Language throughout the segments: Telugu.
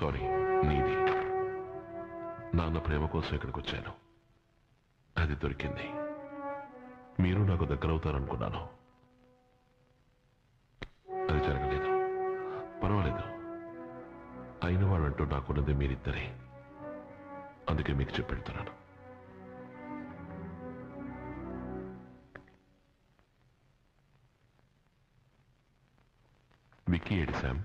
సారీ నీది నాన్న ప్రేమ కోసం ఇక్కడికి వచ్చాను అది దొరికింది మీరు నాకు దగ్గరవుతారనుకున్నాను అది జరగలేదు పర్వాలేదు అయిన వాళ్ళంటూ నాకున్నది మీరిద్దరే అందుకే మీకు చెప్పెడుతున్నాను విక్కీ ఏడి శామ్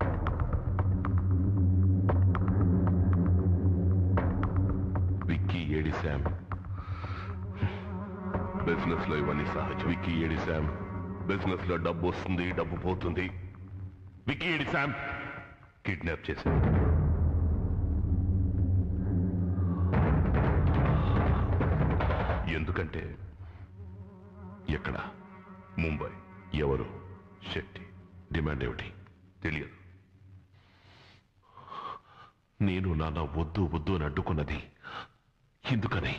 విక్కీ ఏడి శామ్ బిజినెస్ లో ఇవన్నీ సహజం విక్కీ ఏడి శామ్ బిజినెస్ లో డబ్బు వస్తుంది డబ్బు పోతుంది విక్కీ ఏడి శామ్ కిడ్నాప్ చేశారు ఎందుకంటే ఎక్కడ ముంబై ఎవరు శెట్టి డిమాండ్ ఏమిటి తెలియదు నేను నాన్న వద్దు వద్దు అని అడ్డుకున్నది ఎందుకని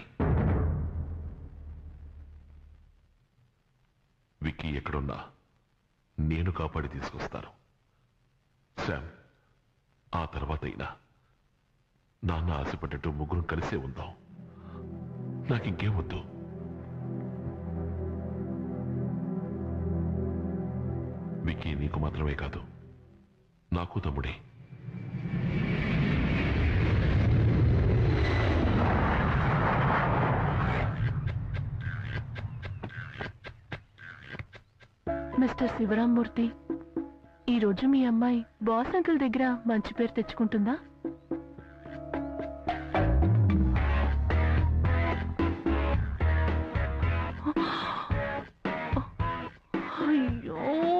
విక్కీ ఎక్కడున్నా నేను కాపాడి తీసుకొస్తాను శామ్ ఆ తర్వాత అయినా నాన్న ఆశపడ్డట్టు ముగ్గురం కలిసే ఉందాం నాకింకేం వద్దు విక్కీ నీకు మాత్రమే కాదు నాకు తమ్ముడే మిస్టర్ శివరామ్మూర్తి ఈ రోజు మీ అమ్మాయి బాస్ అంకుల్ దగ్గర మంచి పేరు తెచ్చుకుంటుందా అయ్యో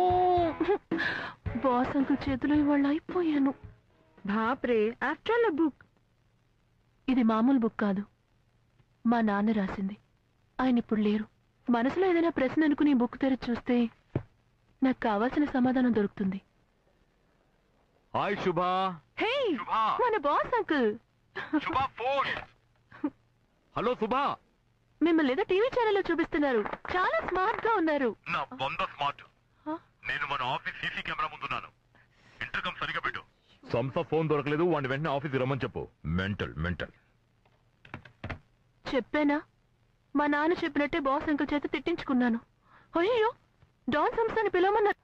బాస్ అంకుల్ చేతిలో ఇవాళ అయిపోయాను బాప్రే ఆఫ్టర్ ఆల్ బుక్ ఇది మామూలు బుక్ కాదు మా నాన్న రాసింది ఆయన ఇప్పుడు లేరు మనసులో ఏదైనా ప్రశ్న అనుకుని ఈ బుక్ తెరిచి చూస్తే నాకు కావాల్సిన సమాధానం దొరుకుతుంది హాయ్ శుభా హే మన boss uncle Shubha phone hello Shubha మిమ్మల్ని ఏదో టీవీ ఛానల్లో చూపిస్తున్నారు చాలా స్మార్ట్ గా ఉన్నారు నా బొంద స్మార్ట్ హ? నేను మన ఆఫీస్ సీసీ కెమెరా ముందున్నాను ఇంటర్కమ్ సరిగా పెట్టు సంస్థ ఫోన్ దొరకలేదు వాడిని వెంటనే ఆఫీస్ రమ్మని చెప్పు మెంటల్ మెంటల్ చెప్పానా మా నాన్న చెప్పినట్టే బాస్ అంకుల్ చేత తిట్టించుకున్నాను అయ్యో డాన్ సంస్థని పిలవమన్నారు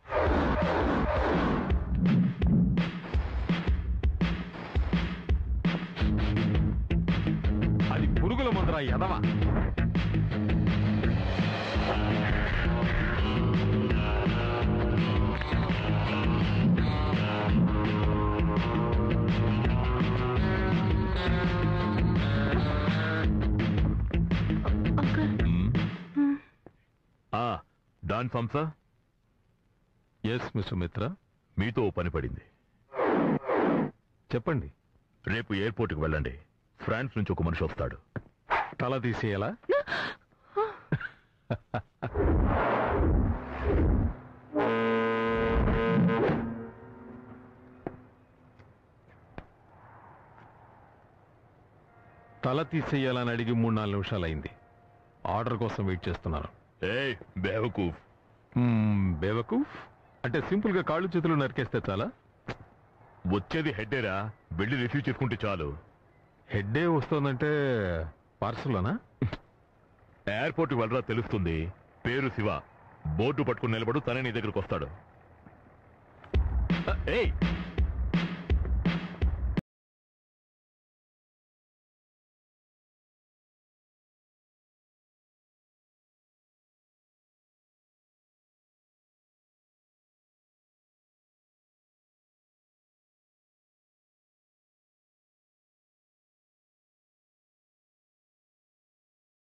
అది పురుగుల మందురా ఎదవ అంకుల్ ఆ డాన్ సంస్థ ఎస్ మిస్టర్ మిత్ర మీతో ఓ పని పడింది చెప్పండి రేపు ఎయిర్పోర్ట్కి వెళ్ళండి ఫ్రాన్స్ నుంచి ఒక మనిషి వస్తాడు తల తీసేయాలా తల తీసేయాలని అడిగి మూడు నాలుగు నిమిషాలు అయింది ఆర్డర్ కోసం వెయిట్ చేస్తున్నాను ఏ బేవకూఫ్ మ్మ్, బేవకూఫ్ అంటే సింపుల్ గా కాళ్ళు చేతులు నరికేస్తే చాలా వచ్చేది హెడ్డేరా వెళ్ళి రిసీవ్ చేసుకుంటే చాలు హెడ్డే వస్తుందంటే పార్సల్లోనా ఎయిర్పోర్ట్ వెళ్ళరా తెలుస్తుంది పేరు శివ బోర్డు పట్టుకుని నిలబడు తనే నీ దగ్గరకు వస్తాడు ఏయ్